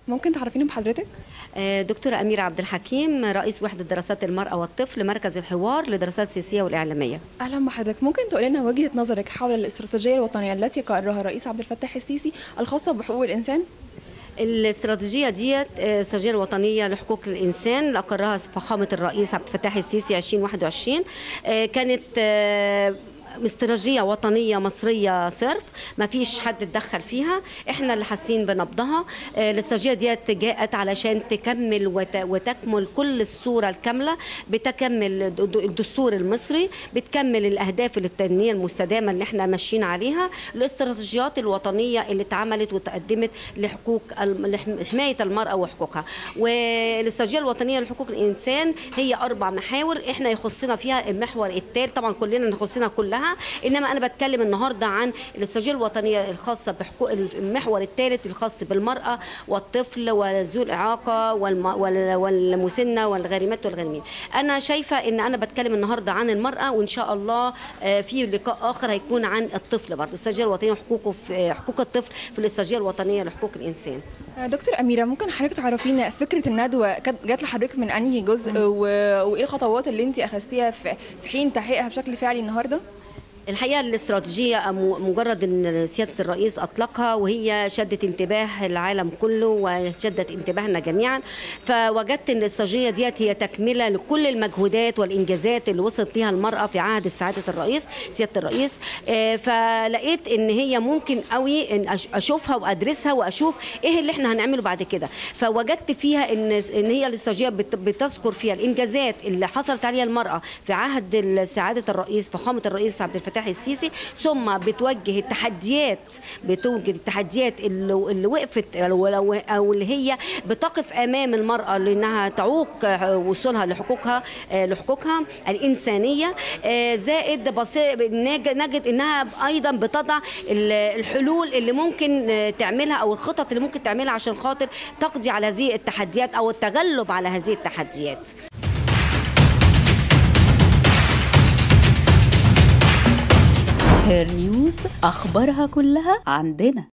ممكن تعرفيني بحضرتك دكتورة أميرة عبد الحكيم رئيس وحدة دراسات المرأة والطفل مركز الحوار لدراسات السياسية والإعلامية اهلا بحضرتك ممكن تقولي لنا وجهه نظرك حول الاستراتيجيه الوطنيه التي قررها الرئيس عبد الفتاح السيسي الخاصه بحقوق الانسان الاستراتيجية ديت الاستراتيجية الوطنية لحقوق الإنسان اللي أقرها فخامة الرئيس عبد الفتاح السيسي 2021 آه، كانت آه، استراتيجيه وطنيه مصريه صرف ما فيش حد اتدخل فيها احنا اللي حاسين بنبضها آه، الاستراتيجيه ديت جاءت علشان تكمل وت- وتكمل كل الصوره الكامله بتكمل الد- الدستور المصري بتكمل الاهداف التنميه المستدامه اللي احنا ماشيين عليها الاستراتيجيات الوطنيه اللي اتعملت وتقدمت لحقوق الم- لحمايه المراه وحقوقها والاستراتيجيه الوطنيه لحقوق الانسان هي اربع محاور احنا يخصنا فيها المحور الثالث طبعا كلنا يخصنا كلها انما انا بتكلم النهارده عن الاستراتيجيه الوطنيه الخاصه بحقوق المحور الثالث الخاص بالمراه والطفل وذو الاعاقه والم... وال- والمسنه والغارمات والغارمين انا شايفه ان انا بتكلم النهارده عن المراه وان شاء الله آه، في لقاء اخر هيكون عن الطفل برضه الاستراتيجيه الوطنيه وحقوقه في حقوق الطفل في الاستراتيجيه الوطنيه لحقوق الانسان آه، دكتور اميره ممكن حضرتك تعرفينا فكره الندوه كانت جات لحضرتك من انهي جزء و... وايه الخطوات اللي انت اخذتيها في في حين تحقيقها بشكل فعلي النهارده الحقيقه الاستراتيجيه م- مجرد ان سياده الرئيس اطلقها وهي شدت انتباه العالم كله وشدت انتباهنا جميعا فوجدت ان الاستراتيجيه ديت هي تكمله لكل المجهودات والانجازات اللي وصلت ليها المراه في عهد سعاده الرئيس سياده الرئيس آه، فلقيت ان هي ممكن قوي ان أش- اشوفها وادرسها واشوف ايه اللي احنا هنعمله بعد كده فوجدت فيها ان ان هي الاستراتيجيه بت- بتذكر فيها الانجازات اللي حصلت عليها المراه في عهد سعاده الرئيس فخامه الرئيس عبد الفتاح السيسي ثم بتوجه التحديات بتوجه التحديات اللي, اللي وقفت او لو- أو اللي هي بتقف امام المراه لانها تعوق آه، وصولها لحقوقها آه، لحقوقها الانسانيه آه، زائد بصي- نج- نجد انها ايضا بتضع ال- الحلول اللي ممكن آه، تعملها او الخطط اللي ممكن تعملها عشان خاطر تقضي على هذه التحديات او التغلب على هذه التحديات هير نيوز أخبارها كلها عندنا